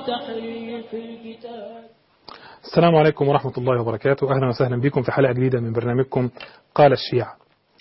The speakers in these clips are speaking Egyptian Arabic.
تحريف الكتاب السلام عليكم ورحمة الله وبركاته أهلا وسهلا بكم في حلقة جديدة من برنامجكم قال الشيعة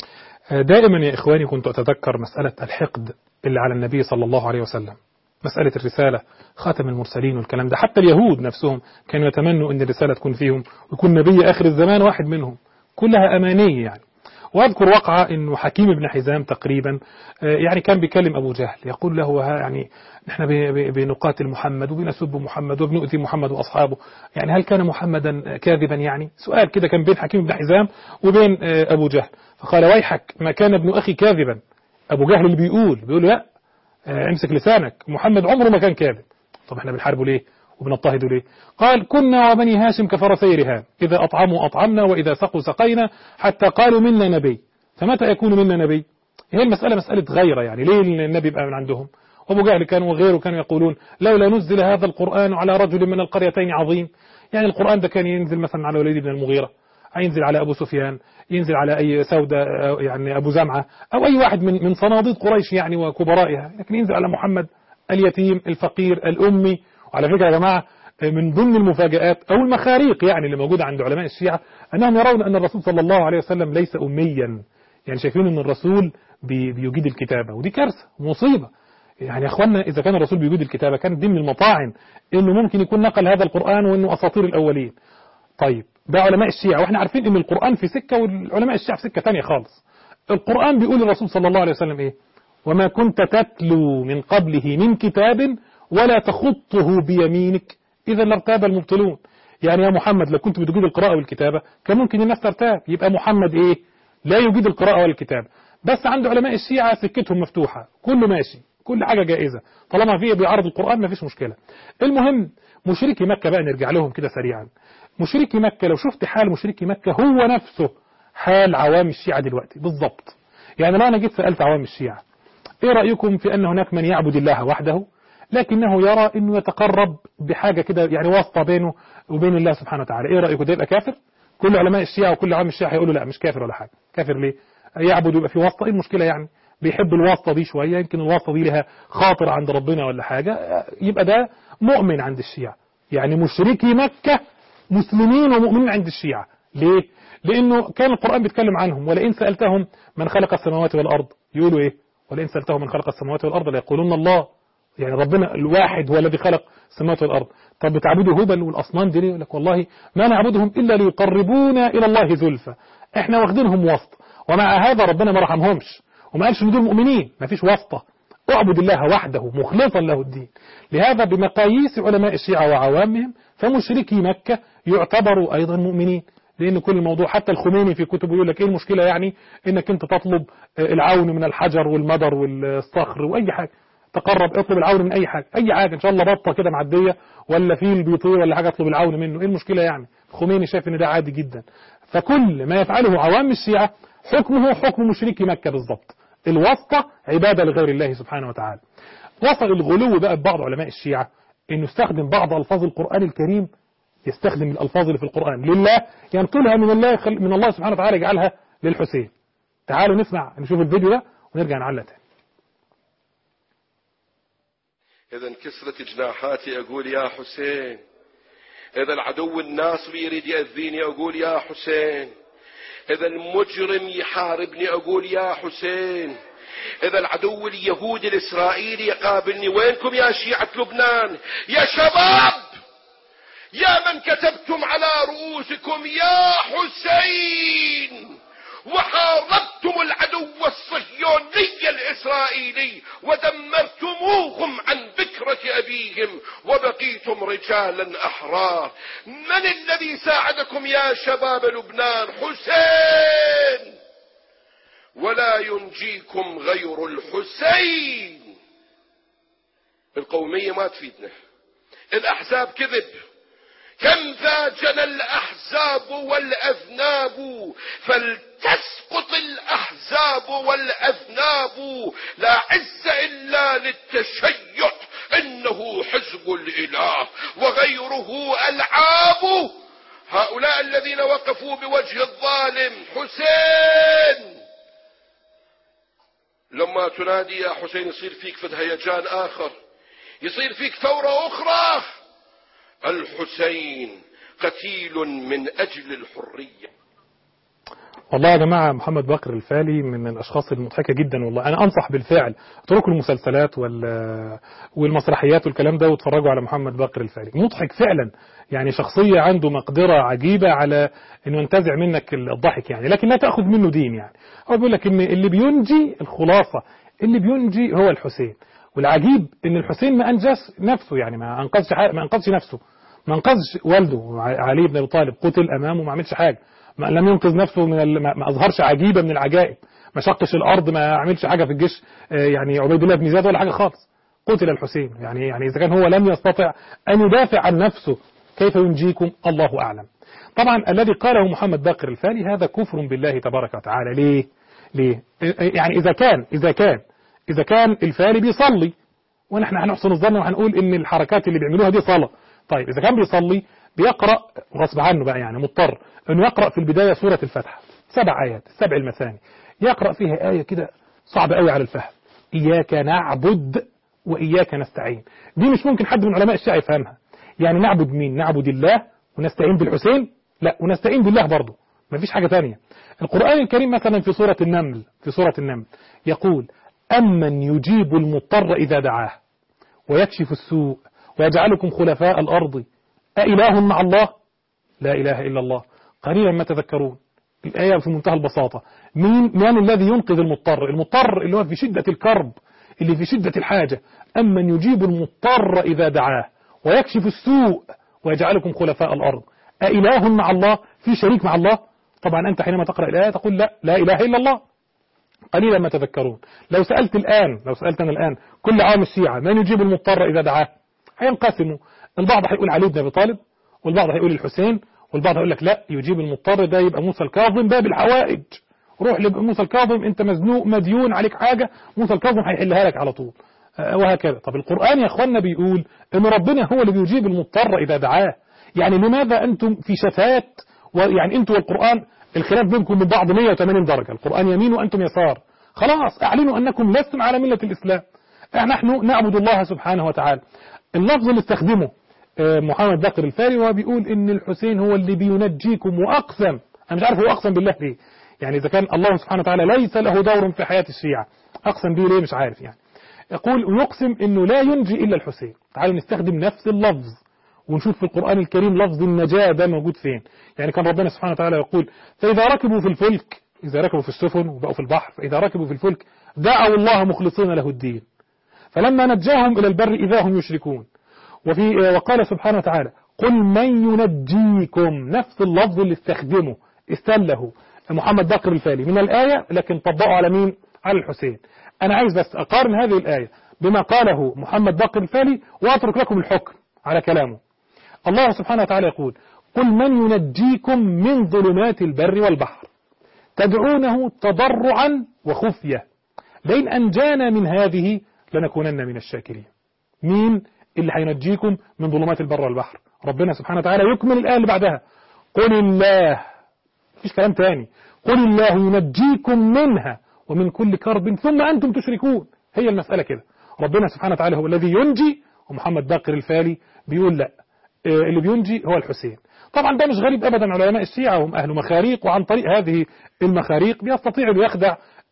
دائما يا إخواني كنت أتذكر مسألة الحقد اللي على النبي صلى الله عليه وسلم مسألة الرسالة خاتم المرسلين والكلام ده حتى اليهود نفسهم كانوا يتمنوا أن الرسالة تكون فيهم ويكون نبي آخر الزمان واحد منهم كلها أمانية يعني واذكر وقعة انه حكيم بن حزام تقريبا يعني كان بيكلم ابو جهل يقول له ها يعني نحن بنقاتل محمد وبنسب محمد وبنؤذي محمد واصحابه يعني هل كان محمدا كاذبا يعني سؤال كده كان بين حكيم بن حزام وبين ابو جهل فقال ويحك ما كان ابن اخي كاذبا ابو جهل اللي بيقول بيقول لا امسك لسانك محمد عمره ما كان كاذب طب احنا بنحاربه ليه وبنضطهدوا ليه قال كنا وبني هاشم كفرسي رهان إذا أطعموا أطعمنا وإذا سقوا سقينا حتى قالوا منا نبي فمتى يكون منا نبي هي المسألة مسألة غيرة يعني ليه النبي يبقى من عندهم وابو جهل كانوا وغيره كانوا يقولون لولا نزل هذا القرآن على رجل من القريتين عظيم يعني القرآن ده كان ينزل مثلا على وليد بن المغيرة ينزل على أبو سفيان ينزل على أي سودة يعني أبو زمعة أو أي واحد من من صناديد قريش يعني وكبرائها لكن ينزل على محمد اليتيم الفقير الأمي وعلى فكرة يا جماعة من ضمن المفاجآت أو المخاريق يعني اللي موجودة عند علماء الشيعة أنهم يرون أن الرسول صلى الله عليه وسلم ليس أميا يعني شايفين أن الرسول بيجيد الكتابة ودي كارثة مصيبة يعني يا أخوانا إذا كان الرسول بيجيد الكتابة كانت دي من المطاعن أنه ممكن يكون نقل هذا القرآن وأنه أساطير الأولين طيب ده علماء الشيعة وإحنا عارفين أن القرآن في سكة والعلماء الشيعة في سكة تانية خالص القرآن بيقول للرسول صلى الله عليه وسلم إيه وما كنت تتلو من قبله من كتاب ولا تخطه بيمينك إذا لارتاب المبطلون يعني يا محمد لو كنت بتجيد القراءة والكتابة كان ممكن الناس ترتاب يبقى محمد إيه لا يجيد القراءة والكتابة بس عند علماء الشيعة سكتهم مفتوحة كله ماشي كل حاجة جائزة طالما فيه بيعرض القرآن مفيش مشكلة المهم مشركي مكة بقى نرجع لهم كده سريعا مشركي مكة لو شفت حال مشركي مكة هو نفسه حال عوام الشيعة دلوقتي بالضبط يعني لو أنا جيت سألت عوام الشيعة إيه رأيكم في أن هناك من يعبد الله وحده لكنه يرى انه يتقرب بحاجة كده يعني واسطة بينه وبين الله سبحانه وتعالى ايه رأيكم ده يبقى كافر كل علماء الشيعة وكل عوام الشيعة هيقولوا لا مش كافر ولا حاجة كافر ليه يعبد يبقى في واسطة ايه المشكلة يعني بيحب الواسطة دي شوية يمكن الواسطة دي لها خاطر عند ربنا ولا حاجة يبقى ده مؤمن عند الشيعة يعني مشركي مكة مسلمين ومؤمنين عند الشيعة ليه لانه كان القرآن بيتكلم عنهم ولئن سألتهم من خلق السماوات والأرض يقولوا ايه ولئن سألتهم من خلق السماوات والأرض ليقولون الله يعني ربنا الواحد هو الذي خلق السماوات والأرض طب بتعبدوا هبل والأصنام دي يقول لك والله ما نعبدهم إلا ليقربونا إلى الله زلفى احنا واخدينهم واسطة ومع هذا ربنا ما رحمهمش وما قالش ان دول مؤمنين ما فيش واسطة اعبد الله وحده مخلصا له الدين لهذا بمقاييس علماء الشيعة وعوامهم فمشركي مكة يعتبروا أيضا مؤمنين لأن كل الموضوع حتى الخميني في كتبه يقول لك إيه المشكلة يعني إنك أنت تطلب العون من الحجر والمدر والصخر وأي حاجة تقرب اطلب العون من اي حاجة اي حاجة ان شاء الله بطة كده معدية ولا فيل بيطير ولا حاجة اطلب العون منه ايه المشكلة يعني خميني شايف ان ده عادي جدا فكل ما يفعله عوام الشيعة حكمه حكم مشركي مكة بالضبط الواسطة عبادة لغير الله سبحانه وتعالى وصل الغلو بقى ببعض علماء الشيعة انه يستخدم بعض الفاظ القرآن الكريم يستخدم الالفاظ اللي في القرآن لله ينقلها من الله من الله سبحانه وتعالى يجعلها للحسين تعالوا نسمع نشوف الفيديو ده ونرجع نعلق تاني إذا انكسرت جناحاتي أقول يا حسين إذا العدو الناصبي يريد يأذيني أقول يا حسين إذا المجرم يحاربني أقول يا حسين إذا العدو اليهودي الإسرائيلي يقابلني وينكم يا شيعة لبنان يا شباب يا من كتبتم على رؤوسكم يا حسين وحاربتم العدو الصهيوني الإسرائيلي ودمرتموهم عن بكرة أبيهم وبقيتم رجالا أحرار من الذي ساعدكم يا شباب لبنان حسين ولا ينجيكم غير الحسين القومية ما تفيدنا الأحزاب كذب كم ذاجنا الأحزاب والأذناب فلتسقط الأحزاب والأذناب لا عز إلا للتشيع إنه حزب الإله وغيره ألعاب هؤلاء الذين وقفوا بوجه الظالم حسين لما تنادي يا حسين يصير فيك فد هيجان آخر يصير فيك ثورة أخرى الحسين قتيل من أجل الحرية والله يا جماعة محمد بكر الفالي من الأشخاص المضحكة جدا والله أنا أنصح بالفعل اتركوا المسلسلات وال والمسرحيات والكلام ده واتفرجوا على محمد بكر الفالي مضحك فعلا يعني شخصية عنده مقدرة عجيبة على أنه ينتزع منك الضحك يعني لكن لا تأخذ منه دين يعني هو بيقول لك أن اللي بينجي الخلاصة اللي بينجي هو الحسين والعجيب أن الحسين ما أنجاش نفسه يعني ما أنقذش ما أنقذش نفسه ما انقذش والده علي بن ابي طالب قتل امامه ما عملش حاجه ما لم ينقذ نفسه من ال... ما اظهرش عجيبه من العجائب ما شقش الارض ما عملش حاجه في الجيش يعني عبيد الله بن زياد ولا حاجه خالص قتل الحسين يعني يعني اذا كان هو لم يستطع ان يدافع عن نفسه كيف ينجيكم الله اعلم طبعا الذي قاله محمد باقر الفالي هذا كفر بالله تبارك وتعالى ليه ليه يعني اذا كان اذا كان اذا كان الفالي بيصلي ونحن هنحسن الظن وهنقول ان الحركات اللي بيعملوها دي صلاه طيب إذا كان بيصلي بيقرأ غصب عنه بقى يعني مضطر أنه يقرأ في البداية سورة الفتح سبع آيات السبع المثاني يقرأ فيها آية كده صعبة قوي على الفهم إياك نعبد وإياك نستعين دي مش ممكن حد من علماء الشيعة يفهمها يعني نعبد مين نعبد الله ونستعين بالحسين لا ونستعين بالله برضه مفيش حاجة ثانية القرآن الكريم مثلا في سورة النمل في سورة النمل يقول أمن يجيب المضطر إذا دعاه ويكشف السوء ويجعلكم خلفاء الأرض أإله مع الله لا إله إلا الله قليلا ما تذكرون الآية في منتهى البساطة مين, من الذي ينقذ المضطر المضطر اللي هو في شدة الكرب اللي في شدة الحاجة أمن يجيب المضطر إذا دعاه ويكشف السوء ويجعلكم خلفاء الأرض أإله مع الله في شريك مع الله طبعا أنت حينما تقرأ الآية تقول لا لا إله إلا الله قليلا ما تذكرون لو سألت الآن لو سألتنا الآن كل عام الشيعة من يجيب المضطر إذا دعاه هينقسموا البعض هيقول علي بن ابي طالب والبعض هيقول الحسين والبعض هيقول لك لا يجيب المضطر ده يبقى موسى الكاظم باب الحوائج روح لموسى الكاظم انت مزنوق مديون عليك حاجة موسى الكاظم هيحلها لك على طول وهكذا طب القرآن يا اخوانا بيقول ان ربنا هو اللي بيجيب المضطر اذا دعاه يعني لماذا انتم في شتات ويعني انتم والقرآن الخلاف بينكم من بعض 180 درجة القرآن يمين وانتم يسار خلاص اعلنوا انكم لستم على ملة الاسلام نحن نعبد الله سبحانه وتعالى اللفظ اللي استخدمه محمد بكر الفاري وهو بيقول ان الحسين هو اللي بينجيكم واقسم انا مش عارف هو اقسم بالله ليه يعني اذا كان الله سبحانه وتعالى ليس له دور في حياة الشيعة اقسم به ليه مش عارف يعني يقول ويقسم انه لا ينجي الا الحسين تعالوا نستخدم نفس اللفظ ونشوف في القرآن الكريم لفظ النجاة ده موجود فين يعني كان ربنا سبحانه وتعالى يقول فإذا ركبوا في الفلك إذا ركبوا في السفن وبقوا في البحر فإذا ركبوا في الفلك دعوا الله مخلصين له الدين فلما نجاهم إلى البر إذا هم يشركون وفي وقال سبحانه وتعالى قل من ينجيكم نفس اللفظ اللي استخدمه استله محمد بكر الفالي من الآية لكن طبقه على مين على الحسين أنا عايز بس أقارن هذه الآية بما قاله محمد بكر الفالي وأترك لكم الحكم على كلامه الله سبحانه وتعالى يقول قل من ينجيكم من ظلمات البر والبحر تدعونه تضرعا وخفية لئن أنجانا من هذه لنكونن من الشاكرين مين اللي هينجيكم من ظلمات البر والبحر ربنا سبحانه وتعالى يكمل الآية اللي بعدها قل الله مفيش كلام تاني قل الله ينجيكم منها ومن كل كرب ثم أنتم تشركون هي المسألة كده ربنا سبحانه وتعالى هو الذي ينجي ومحمد باقر الفالي بيقول لا اللي بينجي هو الحسين طبعا ده مش غريب أبدا علماء الشيعة هم أهل مخاريق وعن طريق هذه المخاريق بيستطيع أن يخدع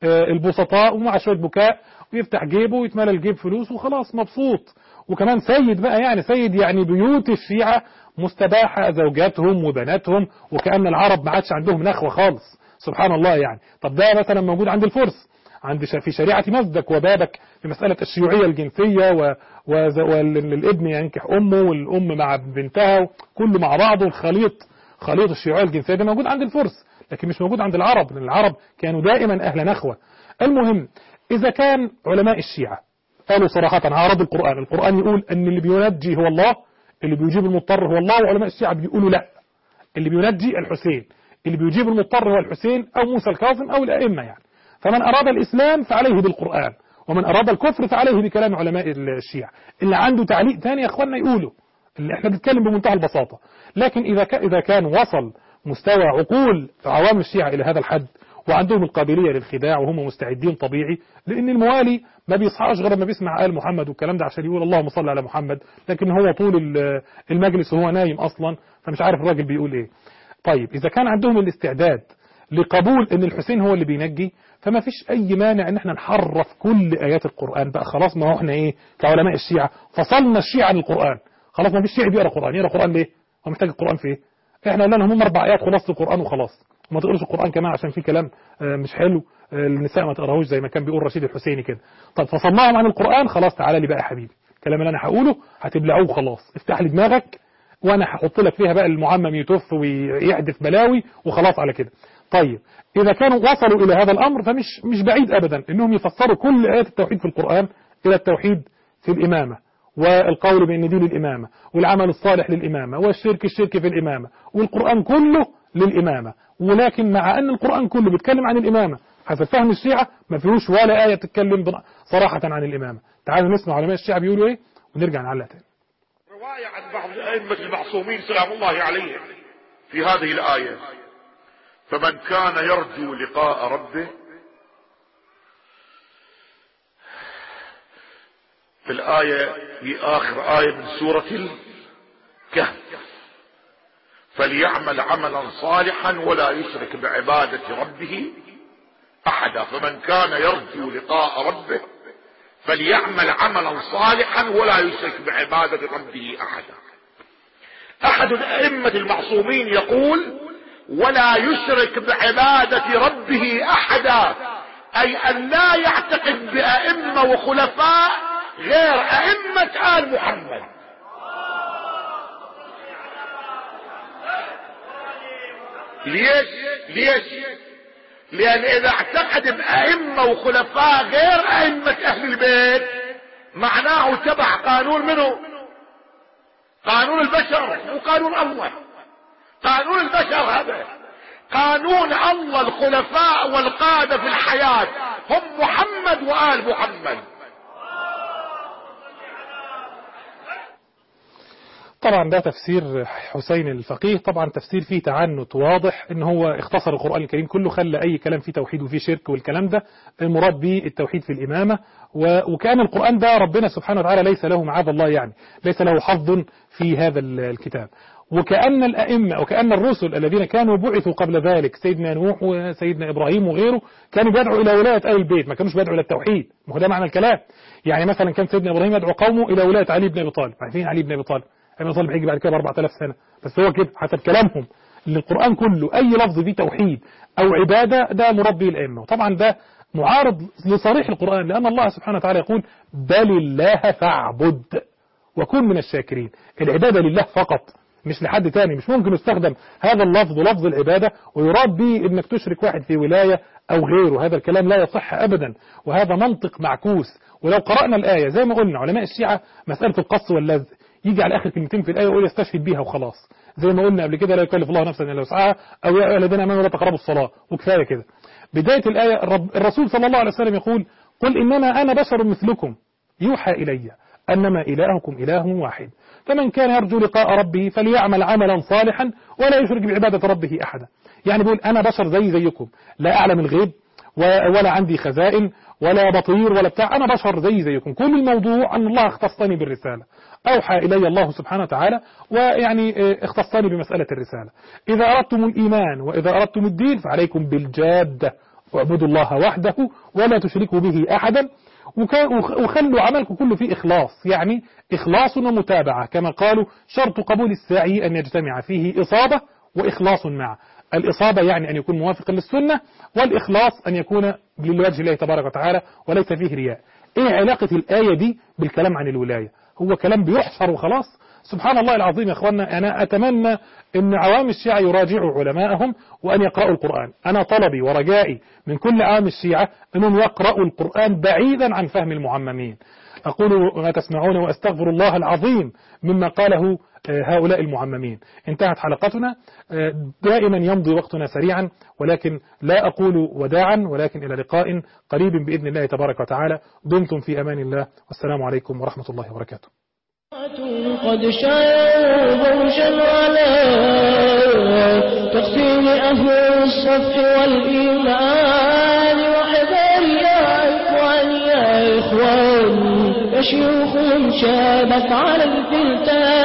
البسطاء ومع شوية بكاء ويفتح جيبه ويتملى الجيب فلوس وخلاص مبسوط وكمان سيد بقى يعني سيد يعني بيوت الشيعة مستباحة زوجاتهم وبناتهم وكأن العرب ما عادش عندهم نخوة خالص سبحان الله يعني طب ده مثلا موجود عند الفرس عند في شريعة مزدك وبابك في مسألة الشيوعية الجنسية و... والابن ينكح أمه والأم مع بنتها كله مع بعضه الخليط خليط الشيوعية الجنسية ده موجود عند الفرس لكن مش موجود عند العرب لأن العرب كانوا دائما أهل نخوة المهم إذا كان علماء الشيعة قالوا صراحة عارض القرآن القرآن يقول أن اللي بينجي هو الله اللي بيجيب المضطر هو الله وعلماء الشيعة بيقولوا لا اللي بينجي الحسين اللي بيجيب المضطر هو الحسين أو موسى الكاظم أو الأئمة يعني فمن أراد الإسلام فعليه بالقرآن ومن أراد الكفر فعليه بكلام علماء الشيعة اللي عنده تعليق تاني يا أخوانا يقوله اللي احنا بنتكلم بمنتهى البساطة لكن إذا إذا كان وصل مستوى عقول عوام الشيعة إلى هذا الحد وعندهم القابلية للخداع وهم مستعدين طبيعي لأن الموالي ما بيصحاش غير ما بيسمع آل محمد والكلام ده عشان يقول اللهم صل على محمد لكن هو طول ال- المجلس وهو نايم أصلا فمش عارف الراجل بيقول إيه طيب إذا كان عندهم الاستعداد لقبول ان الحسين هو اللي بينجي فما فيش اي مانع ان احنا نحرف كل ايات القرآن بقى خلاص ما هو احنا ايه كعلماء الشيعة فصلنا الشيعة عن القرآن خلاص ما فيش شيعي بيقرا قرآن يقرا قرآن ليه هو محتاج القرآن في ايه احنا قلنا لهم هم اربع ايات خلاص القرآن وخلاص وما تقروش القرآن كمان عشان في كلام آه، مش حلو آه، النساء ما تقراهوش زي ما كان بيقول رشيد الحسيني كده طب فصلناهم عن القرآن خلاص تعالى لي بقى يا حبيبي الكلام اللي انا هقوله هتبلعوه خلاص افتح لي دماغك وانا هحط لك فيها بقى المعمم يتف ويحدث بلاوي وخلاص على كده طيب إذا كانوا وصلوا إلى هذا الأمر فمش مش بعيد أبدا إنهم يفسروا كل آيات التوحيد في القرآن إلى التوحيد في الإمامة والقول بأن دين الإمامة والعمل الصالح للإمامة والشرك الشرك في الإمامة والقرآن كله للإمامة ولكن مع أن القرآن كله بيتكلم عن الإمامة حسب فهم الشيعة ما فيهوش ولا آية تتكلم بن- صراحة عن الإمامة تعالوا نسمع علماء الشيعة بيقولوا إيه ونرجع نعلق تاني رواية عن بعض الأئمة المعصومين سلام الله عليهم في هذه الآية فمن كان يرجو لقاء ربه في الآية في آخر آية من سورة الكهف فليعمل عملا صالحا ولا يشرك بعبادة ربه أحدا فمن كان يرجو لقاء ربه فليعمل عملا صالحا ولا يشرك بعبادة ربه أحدا أحد الأئمة المعصومين يقول ولا يشرك بعبادة ربه أحدا أي أن لا يعتقد بأئمة وخلفاء غير أئمة آل محمد ليش ليش لأن إذا اعتقد بأئمة وخلفاء غير أئمة أهل البيت معناه تبع قانون منه قانون البشر مو قانون الله قانون البشر هذا قانون الله الخلفاء والقادة في الحياة هم محمد وآل محمد طبعا ده تفسير حسين الفقيه طبعا تفسير فيه تعنت واضح ان هو اختصر القرآن الكريم كله خلى اي كلام فيه توحيد وفيه شرك والكلام ده المراد به التوحيد في الامامة و- وكان القرآن ده ربنا سبحانه وتعالى ليس له معاذ الله يعني ليس له حظ في هذا ال- الكتاب وكأن الأئمة وكأن الرسل الذين كانوا بعثوا قبل ذلك سيدنا نوح وسيدنا إبراهيم وغيره كانوا بيدعوا إلى ولاية آل البيت ما كانوش بيدعوا إلى التوحيد ما هو ده معنى الكلام يعني مثلا كان سيدنا إبراهيم يدعو قومه إلى ولاية علي بن أبي طالب عارفين علي بن أبي طالب علي بن أبي طالب هيجي بعد كده ب 4000 سنة بس هو كده حسب كلامهم اللي القرآن كله أي لفظ فيه توحيد أو عبادة ده مراد به الأئمة وطبعا ده معارض لصريح القرآن لأن الله سبحانه وتعالى يقول بل الله فاعبد وكن من الشاكرين العبادة لله فقط مش لحد تاني مش ممكن يستخدم هذا اللفظ لفظ العبادة ويراد به انك تشرك واحد في ولاية او غيره هذا الكلام لا يصح ابدا وهذا منطق معكوس ولو قرأنا الآية زي ما قلنا علماء الشيعة مسألة القص واللزق يجي على آخر كلمتين في الآية ويقول يستشهد بيها وخلاص زي ما قلنا قبل كده لا يكلف الله نفسا إلا وسعها أو يا أيها الذين آمنوا لا تقربوا الصلاة وكفاية كده بداية الآية الرب الرسول صلى الله عليه وسلم يقول قل إنما أنا بشر مثلكم يوحى إلي أنما إلهكم إله واحد فمن كان يرجو لقاء ربه فليعمل عملا صالحا ولا يشرك بعبادة ربه أحدا يعني بيقول أنا بشر زي زيكم لا أعلم الغيب و- ولا عندي خزائن ولا بطير ولا بتاع أنا بشر زي زيكم كل الموضوع أن الله اختصني بالرسالة أوحى إلي الله سبحانه وتعالى ويعني آه، اختصني بمسألة الرسالة إذا أردتم الإيمان وإذا أردتم الدين فعليكم بالجادة واعبدوا الله وحده ولا تشركوا به أحدا وك- وخ- وخلوا عملكم كله فيه إخلاص يعني إخلاص ومتابعة كما قالوا شرط قبول الساعي أن يجتمع فيه إصابة وإخلاص معه الإصابة يعني أن يكون موافقا للسنة والإخلاص أن يكون لوجه الله تبارك وتعالى وليس فيه رياء إيه علاقة الآية دي بالكلام عن الولاية هو كلام بيحشر وخلاص سبحان الله العظيم يا أخوانا أنا أتمنى أن عوام الشيعة يراجعوا علماءهم وأن يقرأوا القرآن أنا طلبي ورجائي من كل عام الشيعة أنهم يقرأوا القرآن بعيدا عن فهم المعممين أقول ما تسمعون وأستغفر الله العظيم مما قاله آه، هؤلاء المعممين انتهت حلقتنا آه، دائما يمضي وقتنا سريعا ولكن لا أقول وداعا ولكن إلى لقاء قريب بإذن الله تبارك وتعالى دمتم في أمان الله والسلام عليكم ورحمة الله وبركاته قد شاءوا برشا على تقسيم أهل الصفح والإيمان وحذر يا إخوان يا إخوان يا شيوخ شابت على الفلتان